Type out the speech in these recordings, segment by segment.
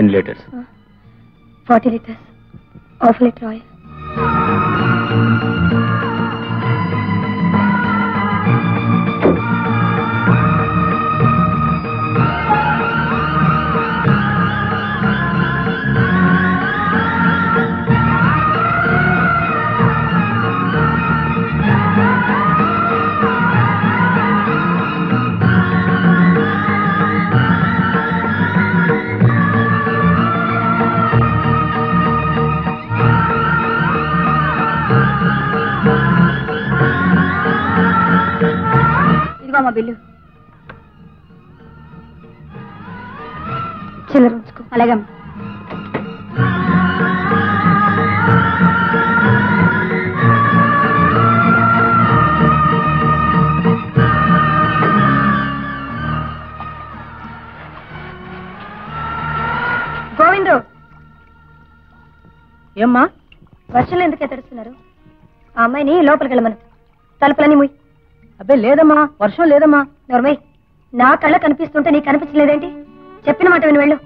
ఎన్ని litres forty litres half litre oil ఇదిగో మా బిల్లు చిల్లర ఉంచుకో అలాగమ్మా గోవిందు ఏమ్మా వర్షంలో ఎందుకు ఎత్తడుస్తున్నారు ఆ అమ్మాయిని లోపలికి వెళ్ళమను తలుపులన్నీ ముయ్ అబ్బే లేదమ్మా వర్షం లేదమ్మా నోర్మయ్ నా కళ్ళ కనిపిస్తుంటే నీకు కనిపించలేదేంటి చెప్పిన మాట విని వెళ్ళు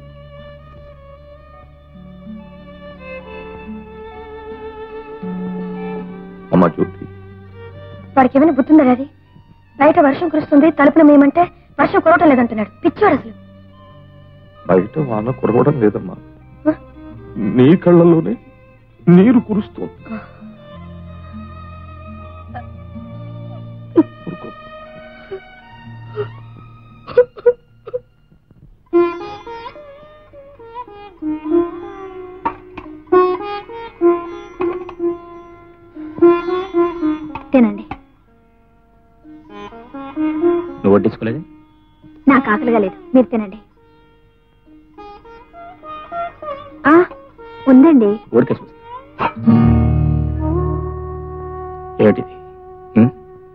అమ్మా జ్యోతి వాడికి ఏమైనా బుద్ధిందా అది బయట వర్షం కురుస్తుంది తలుపులు మేమంటే వర్షం కురవటం లేదంటున్నాడు పిచ్చోడు అసలు బయట వాన కురవడం లేదమ్మా హ? నీ కళ్ళలోనే నీరు కురుస్తోంది ఊరుకో. తినండి నువ్వు వడ్డించుకోలేదు నాకు ఆకలిగా లేదు మీరు తినండి ఆ, ఉందండి ఊరికే చూస్తా ఏమిటిది ఉం?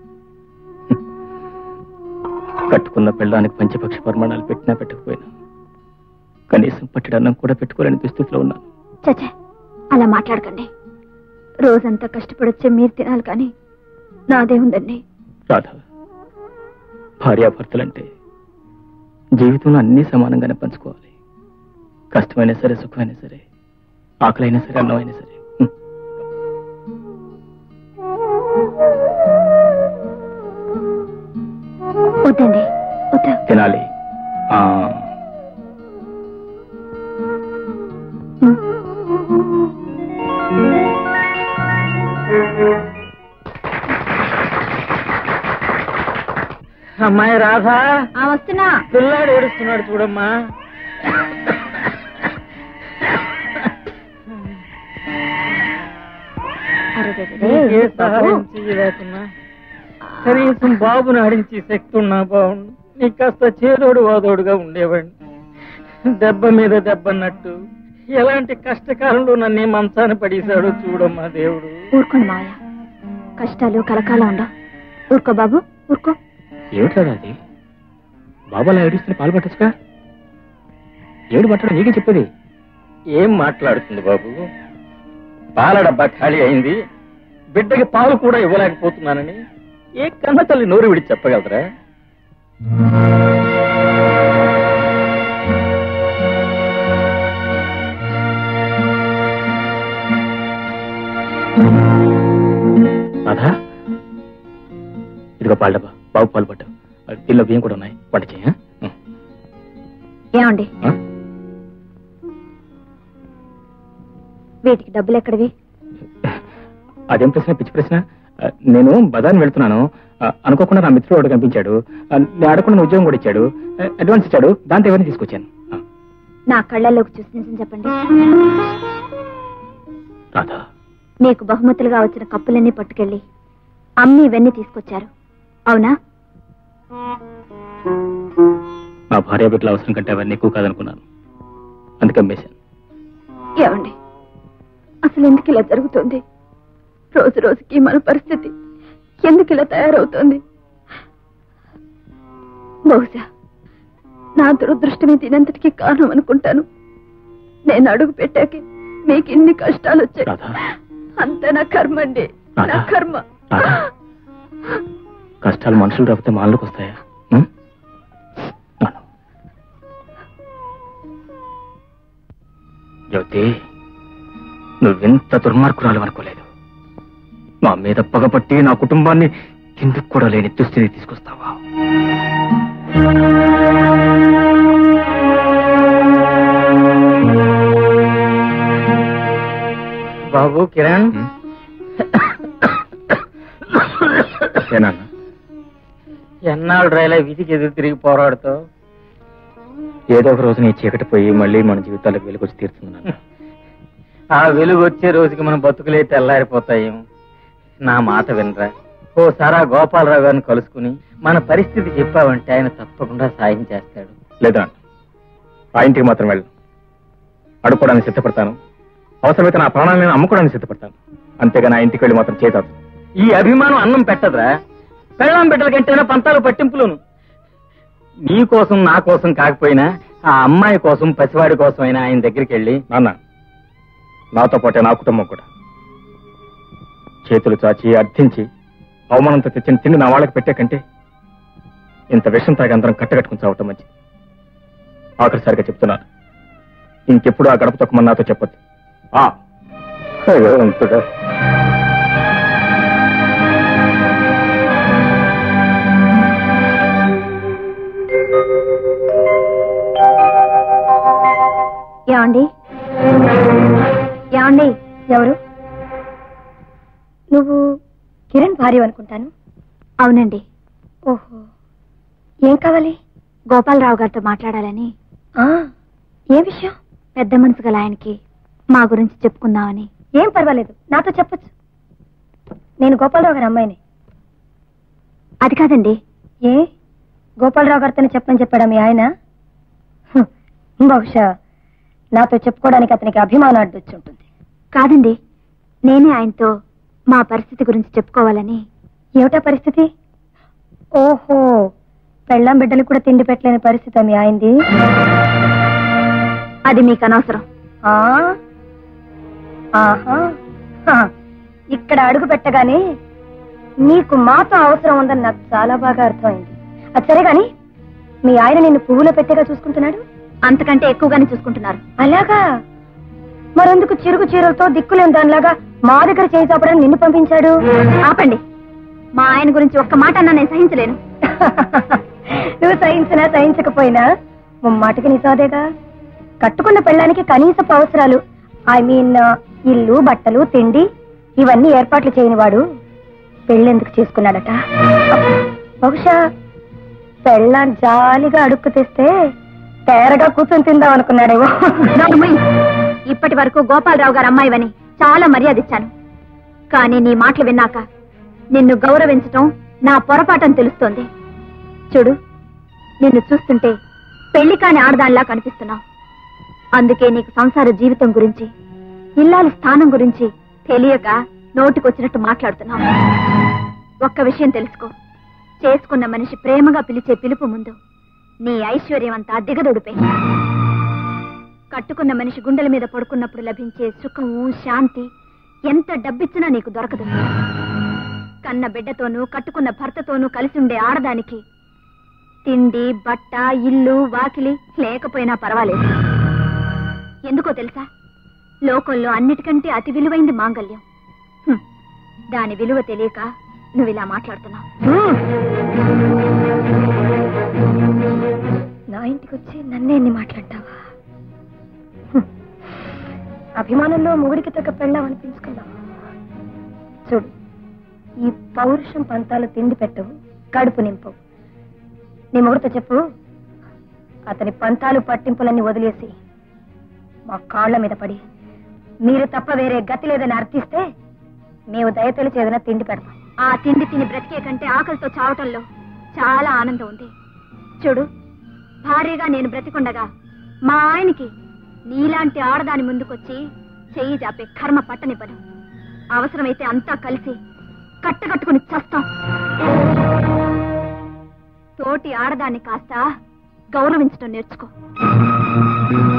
కట్టుకున్న పెళ్ళానికి పంచపక్ష పరిమాణాలు పెట్టినా పెట్టకపోయినా కనీసం పట్టడన్నం కూడా పెట్టుకోలేని దుస్థితిలో ఉన్నాను చచ్చా అలా మాట్లాడకండి రోజంతా కష్టపడొచ్చే మీరు తినాలి కానీ నాదే ఉందండి రాధ భార్యాభర్తలంటే జీవితంలో అన్నీ సమానంగానే పంచుకోవాలి కష్టమైనా సరే సుఖమైనా సరే ఆకలైనా సరే అన్నమైనా సరే ఉం. వద్దండి వద్దు తినాలి ఆ, అమ్మాయి రాధా ఆ, వస్తున్నా పిల్లాడు ఏడుస్తున్నాడు చూడమ్మా అరెరెరెరే, నీకే ఎందుకు బాబు? సహాయం చేయలేకున్నా కనీసం బాబుని ఆడించి శక్తి ఉన్నా బాగుండు నీకు కాస్త చేదోడు వాదోడుగా ఉండేవాడిని దెబ్బ మీద దెబ్బన్నట్టు ఎలాంటి కష్టకాలంలో నన్ను ఈ మంచాన పడేశాడో చూడమ్మా దేవుడు ఊరుకోండి మావయ్య కష్టాలు కలకాలం ఉండవు ఊరుకో బాబు ఊరుకో ఏమిట్రా అది బాబు అలా ఏడుస్తున్న పాలు పట్టచ్చుగా ఏడు పట్టడం నీకే చెప్పేది ఏం మాట్లాడుతుంది బాబు పాల డబ్బా ఖాళీ అయింది బిడ్డకి పాలు కూడా ఇవ్వలేకపోతున్నానని ఏ కన్న తల్లి నోరు విడి చెప్పగలరా రాధా ఇదిగో పాలు డబ్బా బాబు పాలు పట్టు దీనిలో బియ్యం కూడా ఉన్నాయి వంట చేయ ఏమండి వీటికి డబ్బులు ఎక్కడివి అదేం ప్రశ్న పిచ్చి ప్రశ్న ఆ, నేను బజార్ని వెళ్తున్నాను ఆ, అనుకోకుండా నా మిత్రుడు ఒకడు కనిపించాడు ఆ, నేను అడగకుండా ఉద్యోగం కూడా ఇచ్చాడు ఆ, అడ్వాన్స్ ఇచ్చాడు దాంతో ఎవరిని తీసుకొచ్చాను ఆ, నా కళ్ళల్లోకి చూసి నిజం చెప్పండి రాధా నీకు బహుమతులుగా వచ్చిన కప్పులన్నీ పట్టుకెళ్ళి అమ్మి ఇవన్నీ తీసుకొచ్చారు అవునా నా భార్య బిడ్డల అవసరం కంటే అవన్నీ ఎక్కువ కాదనుకున్నాను అందుకే అమ్మేశాను ఏమండి అసలు ఎందుకు ఇలా జరుగుతుంది రోజు రోజుకి మన పరిస్థితి ఎందుకు ఇలా తయారవుతోంది బహుశా నా దురదృష్టమే దీనంతటికి కారణం అనుకుంటాను నేను అడుగు పెట్టాకే మీకు ఇన్ని కష్టాలు వచ్చాయి రాధా అంత నా కర్మ అండి నా రాధా. కర్మ రాధా. కష్టాలు మనుషులు రాకపోతే మాలకు వస్తాయా ఉం? నాన్న. జ్యోతి నువ్వెంత దుర్మార్గురాలు అనుకోలేదు మా మీద పగపట్టి నా కుటుంబాన్ని కిందకు కూడా లేని దుస్థితి తీసుకొస్తావా బాబు కిరణ్ ఏనా ఎన్నాళ్ళు రైలా విధికి ఎదురు తిరిగి పోరాడుతావు ఏదో ఒక రోజు నీ చీకటి పోయి మళ్ళీ మన జీవితాలకు వెలుగొచ్చి తీరుతుంది నాన్న ఆ వెలుగు వచ్చే రోజుకి మన బతుకులే తెల్లారిపోతాయేమో నా మాట వినరా ఓసారి ఆ గోపాలరావు గారిని కలుసుకుని మన పరిస్థితి చెప్పావంటే ఆయన తప్పకుండా సాయం చేస్తాడు లేదా ఆ ఇంటికి మాత్రం వెళ్ళు అడుక్కోవడానికి సిద్ధపడతాను అవసరమైతే నా ప్రాణాలను నేను అమ్ముకోవడానికి సిద్ధపడతాను అంతేగా నా ఇంటికి వెళ్ళి మాత్రం చేతాను ఈ అభిమానం అన్నం పెట్టదురా పెళ్ళం బిడ్డల కంటేనా పంతాలు పట్టింపులోను నీ కోసం నా కోసం కాకపోయినా ఆ అమ్మాయి కోసం పసివాడి కోసం అయినా ఆయన దగ్గరికి వెళ్ళి నాన్న నాతో పాటే నా కుటుంబం కూడా చేతులు చాచి అర్థించి అవమానంతో తెచ్చిన తిండి నా వాళ్ళకి పెట్టే కంటే ఇంత విషం తాగి అందరం కట్టగట్టుకుని చావటం మంచిది ఆఖరిసారిగా చెప్తున్నాను ఇంకెప్పుడు ఆ గడప తొక్కమని నాతో చెప్పొద్దు ఆ భగవంతుడా. ఏమండి ఏమండి ఎవరు నువ్వు కిరణ్ భార్య అనుకుంటాను అవునండి ఓహో ఏం కావాలి గోపాలరావు గారితో మాట్లాడాలని ఏ విషయం పెద్ద మనసు గల ఆయనకి మా గురించి చెప్పుకుందామని ఏం పర్వాలేదు నాతో చెప్పొచ్చు నేను గోపాలరావు గారి అమ్మాయిని అది కాదండి ఏ గోపాలరావు గారితో చెప్పని చెప్పాడా మీ ఆయన హ్మ్, బహుశా నాతో చెప్పుకోవడానికి అతనికి అభిమానం అడ్డొచ్చి ఉంటుంది కాదండి నేనే ఆయనతో మా పరిస్థితి గురించి చెప్పుకోవాలని ఏమిటా పరిస్థితి ఓహో పెళ్ళాం బిడ్డలు కూడా తిండి పెట్టలేని పరిస్థితి మీ ఆయనది అది మీకు అనవసరం ఆహా హ, ఇక్కడ అడుగు పెట్టగానే నీకు మాతో అవసరం ఉందని నాకు చాలా బాగా అర్థమైంది అది సరే గాని మీ ఆయన నిన్ను పువ్వులో పెట్టేగా చూసుకుంటున్నాడు అంతకంటే ఎక్కువగానే చూసుకుంటున్నారు అలాగా మరెందుకు చిరుగు చీరలతో దిక్కులేని దానిలాగా మా దగ్గర చేయి చాపడానికి నిన్ను పంపించాడు ఆపండి మా ఆయన గురించి ఒక్క మాట అన్నా నేను సహించలేను నువ్వు సహించినా సహించకపోయినా ముమ్మాటికి నిజాదేగా కట్టుకున్న పెళ్ళానికి కనీసపు అవసరాలు ఐ మీన్ ఇల్లు బట్టలు తిండి ఇవన్నీ ఏర్పాట్లు చేయని వాడు పెళ్ళెందుకు చేసుకున్నాడట బహుశా పెళ్ళాన్ని జాలిగా అడుక్కు తెస్తే తేరగా కూర్చొని తిందాం అనుకున్నాడేమో ఇప్పటి వరకు గోపాలరావు గారు అమ్మాయివని చాలా మర్యాద ఇచ్చాను కానీ నీ మాటలు విన్నాక నిన్ను గౌరవించటం నా పొరపాటని తెలుస్తోంది చూడు నిన్ను చూస్తుంటే పెళ్లి కాని ఆడదానిలా కనిపిస్తున్నావు అందుకే నీకు సంసార జీవితం గురించి ఇల్లాలి స్థానం గురించి తెలియక నోటికొచ్చినట్టు మాట్లాడుతున్నావు ఒక్క విషయం తెలుసుకో చేసుకున్న మనిషి ప్రేమగా పిలిచే పిలుపు ముందు నీ ఐశ్వర్యం అంతా దిగదొడిపే కట్టుకున్న మనిషి గుండెల మీద పడుకున్నప్పుడు లభించే సుఖము శాంతి ఎంత డబ్బిచ్చినా నీకు దొరకదు కన్న బిడ్డతోనూ కట్టుకున్న భర్తతోనూ కలిసి ఉండే ఆడదానికి తిండి బట్ట ఇల్లు వాకిలి లేకపోయినా పర్వాలేదు ఎందుకో తెలుసా లోకంలో అన్నిటికంటే అతి విలువైంది మాంగల్యం హ్మ్. దాని విలువ తెలియక నువ్వు ఇలా మాట్లాడుతున్నావు నా ఇంటికి వచ్చి నన్నే ఎన్ని మాట్లాడతావా హ్మ్. అభిమానంలో మొగుడికి తగ్గ పెళ్ళాం అనిపించుకుందాం చూడు ఈ పౌరుషం పంతాలు తిండి పెట్టవు కడుపు నింపవు నీ మొగుడితో చెప్పు అతని పంతాలు పట్టింపులన్నీ వదిలేసి మా కాళ్ళ మీద పడి మీరు తప్ప వేరే గతి లేదని అర్థిస్తే మేము దయ తెలిసి ఏదైనా తిండి పెడతాం ఆ తిండి తిని బ్రతికే కంటే ఆకలితో చావటంలో చాలా ఆనందం ఉంది చూడు భారీగా నేను బ్రతికుండగా మా ఆయనకి నీలాంటి ఆడదాని ముందుకొచ్చి చెయ్యి జాపే కర్మ పట్టనివ్వను అవసరమైతే అంతా కలిసి కట్టకట్టుకుని చస్తాం తోటి ఆడదాన్ని కాస్త గౌరవించడం నేర్చుకో